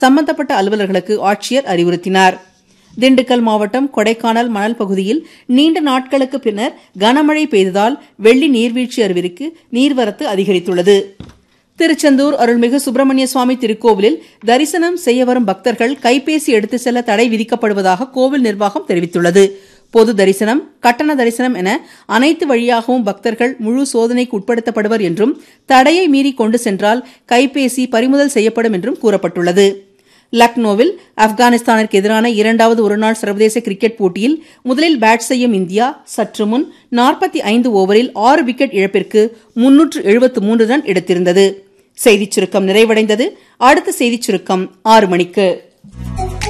சம்பந்தப்பட்ட அலுவலர்களுக்கு ஆட்சியர் அறிவுறுத்தினார் திண்டுக்கல் மாவட்டம் கொடைக்கானல் மணல் பகுதியில் நீண்ட நாட்களுக்கு பின்னர் கனமழை பெய்ததால் வெள்ளி நீர்வீழ்ச்சி அருவிற்கு நீர்வரத்து அதிகரித்துள்ளது திருச்செந்தூர் அருள்மிகு சுப்பிரமணிய சுவாமி திருக்கோவிலில் தரிசனம் செய்ய வரும் பக்தர்கள் கைபேசி எடுத்து செல்ல தடை விதிக்கப்படுவதாக கோவில் நிர்வாகம் தெரிவித்துள்ளது பொது தரிசனம் கட்டண தரிசனம் என அனைத்து வழியாகவும் பக்தர்கள் முழு சோதனைக்கு உட்படுத்தப்படுவர் என்றும் தடையை மீறி கொண்டு சென்றால் கைபேசி பறிமுதல் செய்யப்படும் என்றும் கூறப்பட்டுள்ளது லக்னோவில் ஆப்கானிஸ்தானிற்கு எதிரான இரண்டாவது ஒருநாள் சர்வதேச கிரிக்கெட் போட்டியில் முதலில் பேட் செய்யும் இந்தியா சற்று முன் நாற்பத்தி ஐந்து ஓவரில் ஆறு விக்கெட் இழப்பிற்கு முன்னூற்று எழுபத்து மூன்று ரன் எடுத்திருந்தது செய்திச் சுருக்கம் நிறைவடைந்தது அடுத்த செய்திச் சுருக்கம் ஆறு மணிக்கு